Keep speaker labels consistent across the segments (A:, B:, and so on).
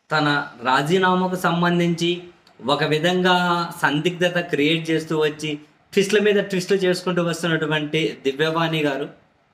A: తన రాజీనామాకు సంబంధించి ఒక విధంగా సందిగ్ధత క్రియేట్ చేస్తూ వచ్చి ట్విస్ట్ల మీద ట్విస్ట్లు చేసుకుంటూ వస్తున్నటువంటి దివ్యవాణి గారు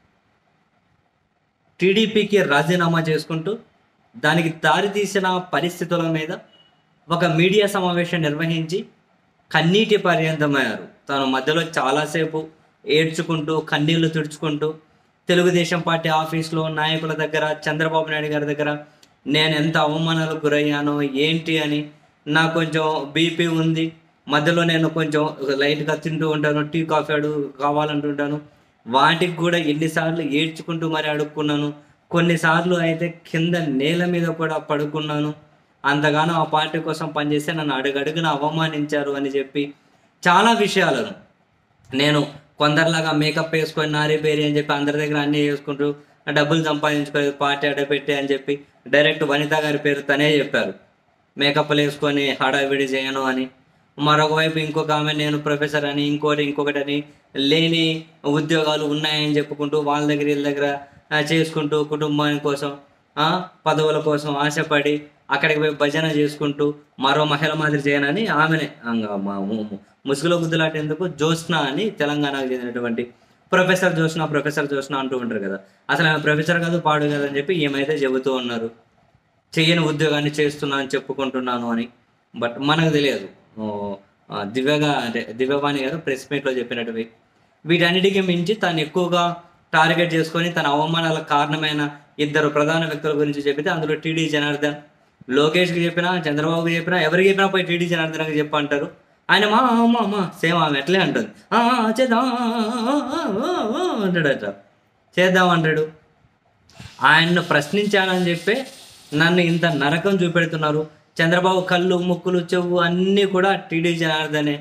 A: టీడీపీకి రాజీనామా చేసుకుంటూ దానికి దారితీసిన పరిస్థితుల మీద ఒక మీడియా సమావేశం నిర్వహించి కన్నీటి పర్యంతమయ్యారు తాను మధ్యలో చాలాసేపు ఏడ్చుకుంటూ కన్నీళ్లు తుడుచుకుంటూ తెలుగుదేశం పార్టీ ఆఫీస్లో నాయకుల దగ్గర చంద్రబాబు నాయుడు గారి దగ్గర నేను ఎంత అవమానాలకు గురయ్యానో ఏంటి అని నాకు కొంచెం బీపీ ఉంది మధ్యలో నేను కొంచెం లైట్గా తింటూ ఉంటాను టీ కాఫీ అడుగు కావాలంటుంటాను వాటికి కూడా ఎన్నిసార్లు ఏడ్చుకుంటూ మరి అడుక్కున్నాను కొన్నిసార్లు అయితే కింద నేల మీద కూడా పడుకున్నాను అంతగానో ఆ పార్టీ కోసం పనిచేస్తే నన్ను అడుగడుగున అవమానించారు అని చెప్పి చాలా విషయాలను నేను కొందరిలాగా మేకప్ వేసుకొని నారీ బేరి అని చెప్పి అందరి దగ్గర అన్నీ చేసుకుంటూ డబ్బులు సంపాదించుకోలేదు పార్టీ అడపెట్టి అని చెప్పి డైరెక్ట్ వనిత గారి పేరు తనే చెప్పారు మేకప్లు వేసుకొని హడావిడి చేయను అని మరొక వైపు ఇంకొక ఆమె నేను ప్రొఫెసర్ అని ఇంకోటి ఇంకొకటి అని లేని ఉద్యోగాలు ఉన్నాయని చెప్పుకుంటూ వాళ్ళ దగ్గర వీళ్ళ దగ్గర ఆ, చేసుకుంటూ కుటుంబాని కోసం ఆ, పదవుల కోసం ఆశపడి అక్కడికి పోయి భజన చేసుకుంటూ మరో మహిళ మాదిరి చేయనని ఆమెనే అంగ మ- ము- ము- ముసుగులో గుద్దులాటేందుకు జ్యోత్స్న అని తెలంగాణకు చెందినటువంటి ప్రొఫెసర్ జోష్న ప్రొఫెసర్ జోష్న అంటూ ఉంటారు కదా అసలు ఆమె ప్రొఫెసర్ కాదు పాడు కాదు అని చెప్పి ఏమైతే చెబుతూ ఉన్నారు చేయని ఉద్యోగాన్ని చేస్తున్నా అని చెప్పుకుంటున్నాను అని బట్ మనకు తెలియదు ఓ, ఆ, దివ్యగా అంటే దివ్యవాణి గారు ప్రెస్ మీట్లో చెప్పినట్టువి వీటన్నిటికీ మించి తాను ఎక్కువగా టార్గెట్ చేసుకొని తన అవమానాలకు కారణమైన ఇద్దరు ప్రధాన వ్యక్తుల గురించి చెబితే అందులో టీడీ జనార్దన్ లోకేష్కి చెప్పినా చంద్రబాబుకి చెప్పినా ఎవరికి చెప్పినా పోయి టీడీ జనార్దన్కి చెప్పు అంటారు ఆయన మా అమ్మ అమ్మ సేమ్ ఆమె ఎట్లే అంటుంది "ఆ, ఆ, చేద్దాం ఆ, ఆ, ఆ, ఆ" అంటాడట చేద్దాం అంటాడు ఆయన్ను ప్రశ్నించానని చెప్పి నన్ను ఇంత నరకం చూపెడుతున్నారు చంద్రబాబు కళ్ళు ముక్కులు చెవు అన్నీ కూడా టీడీ జనార్దనే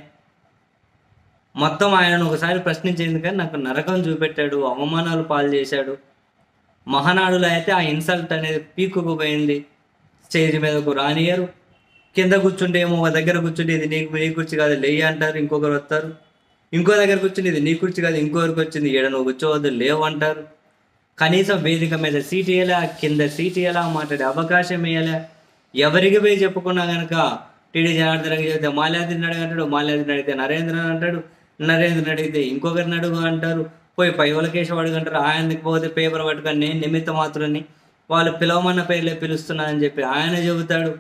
A: మొత్తం ఆయనను ఒకసారి ప్రశ్నించేందుకు కానీ నాకు నరకం చూపెట్టాడు అవమానాలు పాలు చేశాడు మహానాడులో అయితే ఆ ఇన్సల్ట్ అనేది పీకుకు పోయింది స్టేజ్ మీదకు రానియరు కింద కూర్చుంటే ఏమో ఒక దగ్గర కూర్చుంటే ఇది నీకు నీ కుర్చీ కాదు లేయి అంటారు ఇంకొకరు వస్తారు ఇంకో దగ్గర కూర్చుని ఇది నీ కుర్చీ కాదు ఇంకొకరికి వచ్చింది ఈడ నువ్వు కూర్చోవద్దు లేవు అంటారు కనీసం వేదిక మీద సీట్ ఇయ్యలే కింద సీట్ ఇయ్యలా మాట్లాడే అవకాశం ఇయ్యలే ఎవరికి పోయి చెప్పుకున్నా కనుక టీడీ జనార్దన్కి చెబితే మాల్యాద్రిని అడగంటాడు మాల్యాద్రిని అడిగితే నరేంద్రని అంటాడు నరేంద్రని అడిగితే ఇంకొకరిని అడుగు అంటారు పోయి పైవలకేశం అడుగంటారు ఆయనకి పోతే పేపర్ పట్టుకొని నేను నిమిత్త మాత్రాన్ని వాళ్ళు పిలవమన్న పేర్లే పిలుస్తున్నా అని చెప్పి ఆయన చెబుతాడు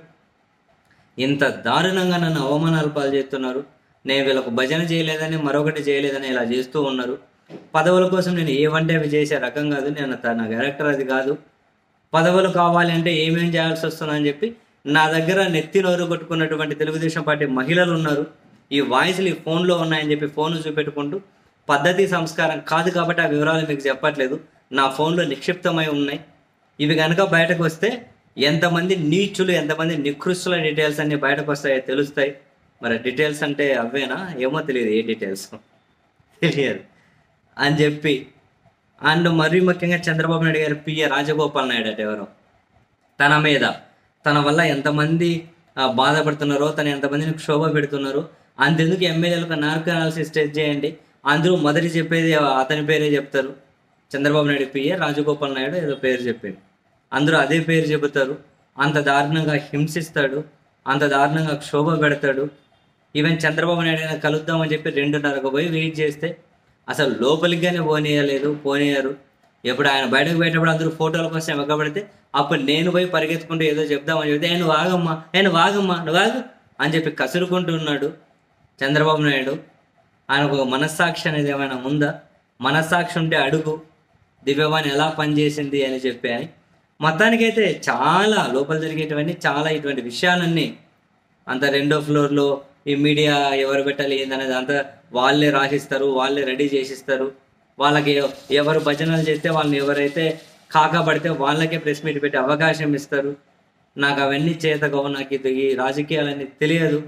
A: ఇంత దారుణంగా నన్ను అవమానాలు పాలు చేస్తున్నారు నేను వీళ్ళకు భజన చేయలేదని మరొకటి చేయలేదని ఇలా చేస్తూ ఉన్నారు పదవుల కోసం నేను ఏవంటే అవి చేసే రకం కాదు నేను త- నా క్యారెక్టర్ అది కాదు పదవులు కావాలి అంటే ఏమేం చేయాల్సి వస్తుందని చెప్పి నా దగ్గర నెత్తి నోరు కొట్టుకున్నటువంటి తెలుగుదేశం పార్టీ మహిళలు ఉన్నారు ఈ వాయిస్లు ఈ ఫోన్లో ఉన్నాయని చెప్పి ఫోన్ చూపెట్టుకుంటూ పద్ధతి సంస్కారం కాదు కాబట్టి ఆ వివరాలు మీకు చెప్పట్లేదు నా ఫోన్లో నిక్షిప్తమై ఉన్నాయి ఇవి కనుక బయటకు వస్తే ఎంతమంది నీచులు ఎంతమంది నికృష్టుల డీటెయిల్స్ అన్ని బయటకు వస్తాయో తెలుస్తాయి మరి డీటెయిల్స్ అంటే అవేనా ఏమో తెలియదు ఏ డీటెయిల్స్ తెలియదు అని చెప్పి అండ్ మరీ ముఖ్యంగా చంద్రబాబు నాయుడు గారు పిఏ రాజగోపాల్ నాయుడు అట ఎవరు తన మీద తన వల్ల ఎంతమంది ఆ, బాధపడుతున్నారో తను ఎంతమందిని క్షోభ పెడుతున్నారో అంతెందుకు ఎమ్మెల్యేలకు నార్కో అనాలిసిస్ టెస్ట్ చేయండి అందరూ మొదటి చెప్పేది అతని పేరే చెప్తారు చంద్రబాబు నాయుడు పిఏ రాజగోపాల్ నాయుడు ఏదో పేరు చెప్పాడు అందరూ అదే పేరు చెబుతారు అంత దారుణంగా హింసిస్తాడు అంత దారుణంగా క్షోభ పెడతాడు ఈవెన్ చంద్రబాబు నాయుడు అయినా కలుద్దామని చెప్పి రెండున్నరకు పోయి వెయిట్ చేస్తే అసలు లోపలిగానే పోనీయలేదు పోనీయరు ఎప్పుడు ఆయన బయటకు పోయేటప్పుడు అందరూ ఫోటోల కోసం ఎగబడితే అప్పుడు నేను పోయి పరిగెత్తుకుంటూ ఏదో చెప్దామని చెప్తే ఆయన వాగమ్మా ఆయన వాగమ్మా నువ్వు వాగు అని చెప్పి కసురుకుంటూ ఉన్నాడు చంద్రబాబు నాయుడు ఆయనకు ఒక మనస్సాక్షి అనేది ఏమైనా ఉందా మనస్సాక్షి ఉంటే అడుగు దివ్యవాణి ఎలా పనిచేసింది అని చెప్పి అని మొత్తానికైతే చాలా లోపల జరిగేటివన్నీ చాలా ఇటువంటి విషయాలన్నీ అంత రెండో ఫ్లోర్లో ఈ మీడియా ఎవరు పెట్టాలి ఏందనేది అంతా వాళ్ళే రాసిస్తారు వాళ్ళే రెడీ చేసిస్తారు వాళ్ళకి ఎవ- ఎవరు భజనలు చేస్తే వాళ్ళని ఎవరైతే కాకపడితే వాళ్ళకే ప్రెస్ మీట్ పెట్టే అవకాశం ఇస్తారు నాకు అవన్నీ చేతకవు నాకు ఇది ఈ రాజకీయాలన్నీ తెలియదు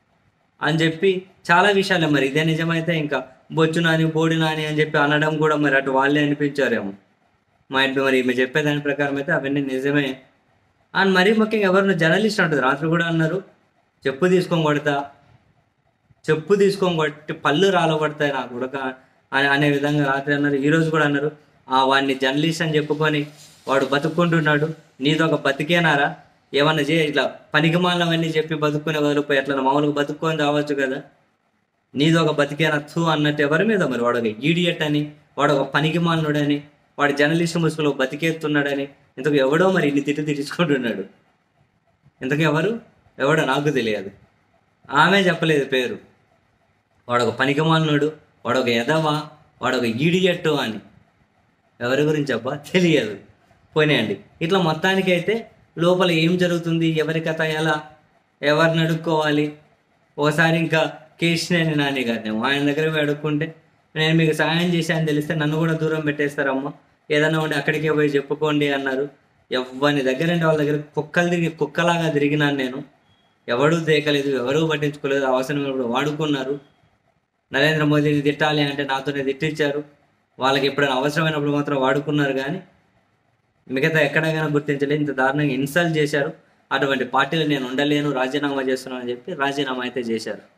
A: అని చెప్పి చాలా విషయాలే మరి ఇదే నిజమైతే ఇంకా బొచ్చు నాని బోడి నాని అని చెప్పి అనడం కూడా మరి అటు వాళ్ళే అనిపించారేమో మా ఇంటి మరి ఈమె చెప్పే దాని ప్రకారం అయితే అవన్నీ నిజమే అండ్ మరీ ముఖ్యంగా ఎవరిని జర్నలిస్ట్ అంటుంది రాత్రి కూడా అన్నారు చెప్పు తీసుకొని కొడతా చెప్పు తీసుకొని కొట్టి పళ్ళు రాలబడతాయి నాకు ఉడక అని అనే విధంగా రాత్రి అన్నారు ఈ రోజు కూడా అన్నారు ఆ వాడిని జర్నలిస్ట్ అని చెప్పుకొని వాడు బతుక్కుంటున్నాడు నీతో ఒక బతికేనారా ఏమన్నా చే ఇట్లా పనికిమాలవన్నీ చెప్పి బతుక్కునే వదిలిపోయి అట్లా మామూలుగా బతుక్కొని రావచ్చు కదా నీది ఒక బతికేనా తూ అన్నట్టు ఎవరి మీద మరి వాడు ఒక ఈడియట్ అని వాడు ఒక పనికిమాలనుడని వాడు జర్నలిస్ట్ ముసుగులో బతికేస్తున్నాడని ఇంతకు ఎవడో మరి ఇన్ని తిట్టు తిట్టించుకుంటున్నాడు ఇంతకు ఎవరు ఎవడో నాకు తెలియదు ఆమె చెప్పలేదు పేరు వాడు ఒక పనికిమాలినోడు వాడు ఒక ఎదవ వాడు ఒక ఈడియట్టు అని ఎవరి గురించి అబ్బా తెలియదు పోయినాయండి ఇట్లా మొత్తానికి అయితే లోపల ఏం జరుగుతుంది ఎవరి కథ ఎలా ఎవరిని అడుక్కోవాలి ఓసారి ఇంకా కేశినేని నాని గారిని ఆయన దగ్గర పోయి అడుక్కుంటే నేను మీకు సహాయం చేశాను తెలిస్తే నన్ను కూడా దూరం పెట్టేస్తారమ్మా ఏదన్నా ఉంటే అక్కడికే పోయి చెప్పుకోండి అన్నారు ఎవరిని దగ్గర అంటే వాళ్ళ దగ్గర కుక్కలు తిరిగి కుక్కలాగా తిరిగినాను నేను ఎవడూ దేకలేదు ఎవరూ పట్టించుకోలేదు అవసరమైనప్పుడు వాడుకున్నారు నరేంద్ర మోదీని తిట్టాలి అంటే నాతోనే తిట్టించారు వాళ్ళకి ఎప్పుడైనా అవసరమైనప్పుడు మాత్రం వాడుకున్నారు కానీ మిగతా ఎక్కడైనా గుర్తించలేదు ఇంత దారుణంగా ఇన్సల్ట్ చేశారు అటువంటి పార్టీలు నేను ఉండలేను రాజీనామా చేస్తున్నాను అని చెప్పి రాజీనామా అయితే చేశారు